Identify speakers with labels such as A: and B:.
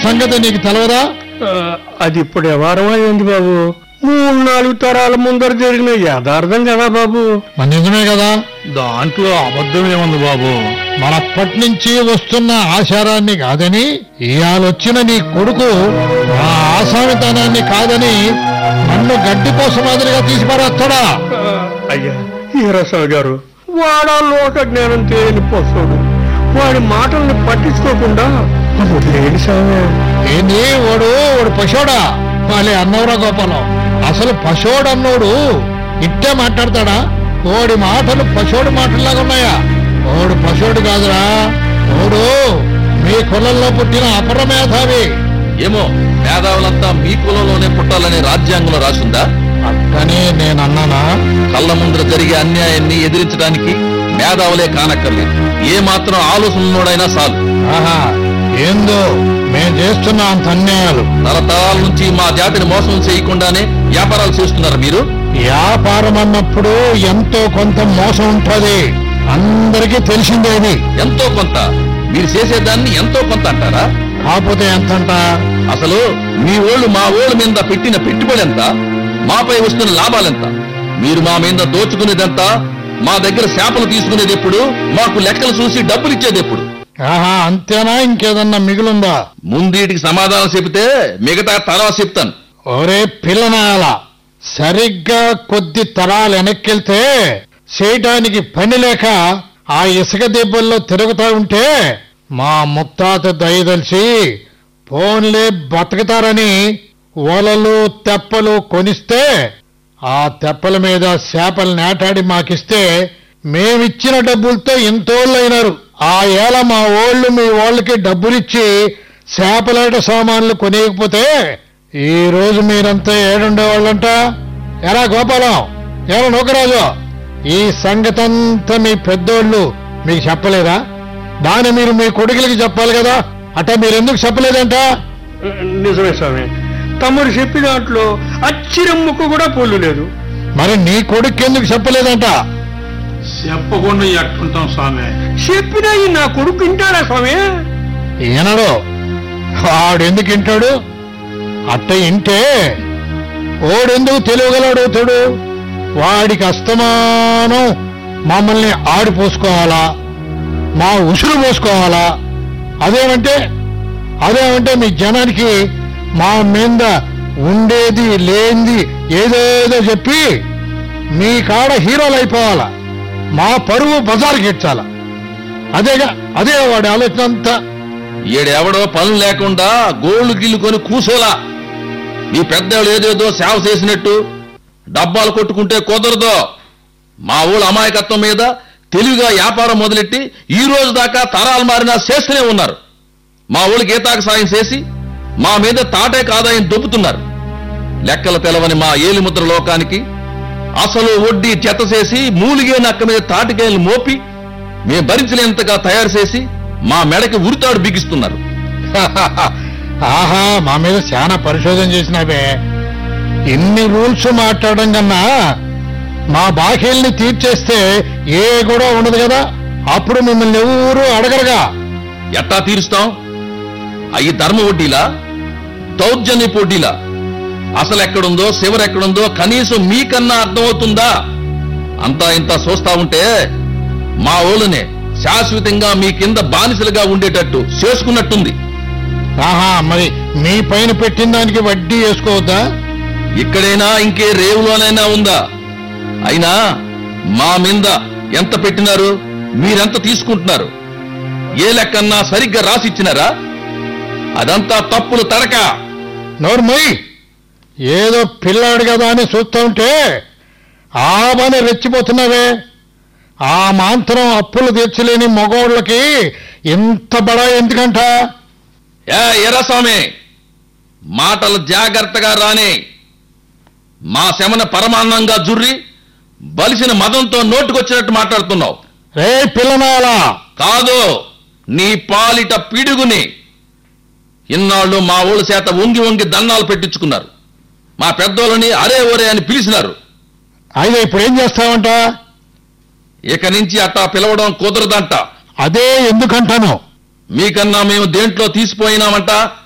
A: సంగతి నీకు తెలవదా
B: ఆ, అది ఇప్పుడు వ్యవహారం అయింది బాబు మూడు నాలుగు తరాల ముందర జరిగిన యథార్థం కదా బాబు
A: మరి నిజమే కదా
B: దాంట్లో అబద్ధం ఏముంది బాబు
A: మనప్పటి నుంచి వస్తున్న ఆచారాన్ని కాదని ఇవాళొచ్చిన నీ కొడుకు ఆ ఆసామితనాన్ని కాదని నన్ను గడ్డి కోసం మాదిరిగా తీసి పారేస్తాడా
B: ఆ, అయ్యా ఈరసావు గారు వాడా లోక జ్ఞానం తెలియని పశువుడు వాడి మాటల్ని పట్టించుకోకుండా వదిలేయండి సామే
A: ఏంది వాడు వాడు పశువుడా వాళ్ళే అన్నవరా గోపాలం అసలు పశువుడు అన్నోడు ఇట్టే మాట్లాడతాడా ఓడి మాటలు పశువుడి మాటల్లాగా ఉన్నాయా ఓడు పశువుడు కాదురా ఓడు మీ కులంలో పుట్టిన అపరమేధావి
C: ఏమో మేధావులంతా మీ కులంలోనే పుట్టాలని రాజ్యాంగంలో రాసుందా
A: అట్టని నేను అన్నానా
C: కళ్ళ ముందర జరిగే అన్యాయాన్ని ఎదిరించడానికి మేధావులే కానక్కర్లేదు ఏ మాత్రం ఆలోచన ఉన్నోడైనా చాలు
A: ఆహా ఏందో మేం చేస్తున్న అంత అన్యాయాలు
C: తరతరాల నుంచి మా జాతిని మోసం చేయకుండానే వ్యాపారాలు చేస్తున్నారు మీరు
A: వ్యాపారం అన్నప్పుడు ఎంతో కొంత మోసం ఉంటది అందరికీ తెలిసిందేది
C: ఎంతో కొంత మీరు చేసేదాన్ని ఎంతో కొంత అంటారా
A: కాకపోతే ఎంతంట
C: అసలు మీ ఓళ్ళు మా ఓళ్ళ మీద పెట్టిన పెట్టుబడి ఎంత మాపై వస్తున్న లాభాలెంత మీరు మా మీద దోచుకునేదెంత మా దగ్గర శాపలు తీసుకునేది ఎప్పుడు మాకు లెక్కలు చూసి డబ్బులు ఇచ్చేది ఎప్పుడు
A: ఆహా అంతేనా ఇంకేదన్నా మిగులుందా
C: ముందీటికి సమాధానం చెబితే మిగతా తర్వాత చెప్తాను
A: ఒరే పిల్లనాయాల సరిగ్గా కొద్ది తరాలు వెనక్కెళ్తే చేయటానికి పని లేక ఆ ఇసుక దెబ్బల్లో తిరుగుతా ఉంటే మా ముత్తాత దయదలిచి ఫోన్లే బతుకుతారని ఓలలు తెప్పలు కొనిస్తే ఆ తెప్పల మీద చేపలు నేటాడి మాకిస్తే మేమిచ్చిన డబ్బులతో ఇంతోళ్ళైనారు ఆ ఏళ మా ఓళ్ళు మీ వాళ్ళకి డబ్బులిచ్చి చేపలేట సామాన్లు కొనేయకపోతే ఈ రోజు మీరంతా ఏడుండేవాళ్ళంట ఎరా గోపాలం ఎరా నూకరాజు ఈ సంగతంతా మీ పెద్దోళ్ళు మీకు చెప్పలేదా దాన్ని మీరు మీ కొడుకులకి చెప్పాలి కదా అట్ట మీరు ఎందుకు చెప్పలేదంట
B: నిజమే స్వామి తమరు చెప్పిన దాంట్లో అచ్చిరమ్ముకు కూడా పోలు లేదు
A: మరి నీ కొడుకు ఎందుకు చెప్పలేదంట
D: చెప్పకుండా ఎట్టుంటాం స్వామి
B: చెప్పినా ఈ నా కొడుకు వింటాడా స్వామి
A: ఈనడు వాడెందుకు వింటాడు అట్ట ఇంటే ఓడెందుకు తెలియగలడవుతాడు వాడికి అస్తమానం మమ్మల్ని ఆడిపోసుకోవాలా మా ఉసురు పోసుకోవాలా అదేమంటే అదేమంటే మీ జనానికి మా మీద ఉండేది లేనిది ఏదేదో చెప్పి మీ కాడ హీరోలు అయిపోవాలా మా పరువు బజార్కి ఇచ్చాలా అదేగా అదే వాడి ఆలోచన అంతా
C: ఈడెవడో పనులు లేకుండా గోళ్లు గిల్లుకొని కూసోలా మీ పెద్దవాళ్ళు ఏదేదో సేవ చేసినట్టు డబ్బాలు కొట్టుకుంటే కుదరదు మా ఊళ్ళ అమాయకత్వం మీద తెలివిగా వ్యాపారం మొదలెట్టి ఈ రోజు దాకా తరాలు మారినా చేస్తూనే ఉన్నారు మా ఊళ్ళకి గీతాకు సాయం చేసి మా మీద తాటేక ఆదాయం దొబ్బుతున్నారు లెక్కలు తెలవని మా ఏలిముద్ర లోకానికి అసలు వడ్డీ చెత్త చేసి మూలిగే నక్క మీద తాటికాయలు మోపి మేము భరించలేంతగా తయారు చేసి మా మెడకి ఉరితాడు బిగిస్తున్నారు
A: ఆహా మా మీద చాలా పరిశోధన చేసినావే ఇన్ని రూల్స్ మాట్లాడడం కన్నా మా బాకీల్ని తీర్చేస్తే ఏ కూడా ఉండదు కదా అప్పుడు మిమ్మల్ని ఎవరు అడగరుగా
C: ఎట్టా తీరుస్తాం అయ్యి ధర్మ వడ్డీలా దౌర్జన్య వడ్డీలా అసలు ఎక్కడుందో చివరెక్కడుందో కనీసం మీకన్నా అర్థమవుతుందా అంతా ఇంత చూస్తా ఉంటే మా ఊళ్ళనే శాశ్వతంగా మీ కింద బానిసలుగా ఉండేటట్టు చేసుకున్నట్టుంది
A: ఆహా మరి మీ పైన పెట్టిన దానికి వడ్డీ వేసుకోవద్దా
C: ఇక్కడైనా ఇంకే రేవులోనైనా ఉందా అయినా మా మీద ఎంత పెట్టినారు మీరెంత తీసుకుంటున్నారు ఏ లెక్కన్నా సరిగ్గా రాసిచ్చినారా అదంతా తప్పులు తడక
A: నోర్మయ్ ఏదో పిల్లాడు కదా అని చూస్తూ ఉంటే ఆబని రెచ్చిపోతున్నావే ఆ మాంత్రం అప్పులు తీర్చలేని మగోళ్ళకి ఇంత బడా ఎందుకంట
C: ఏ ఎర్రస్వామి మాటలు జాగ్రత్తగా రాని మా శమన పరమాన్నంగా జుర్రి బలిసిన మదంతో నోటుకొచ్చినట్టు మాట్లాడుతున్నావు
A: రే పిల్లనాలా
C: కాదు నీ పాలిట పిడుగుని ఇన్నాళ్ళు మా ఊళ్ళ చేత వంగి వంగి దండాలు పెట్టించుకున్నారు మా పెద్దోళ్ళని అరే ఒరే అని పిలిచినారు
A: అయితే ఇప్పుడు ఏం చేస్తావంట
C: ఇక నుంచి అట్టా పిలవడం కుదరదంట
A: అదే ఎందుకంటాను
C: మీకన్నా మేము దేంట్లో తీసిపోయినామంట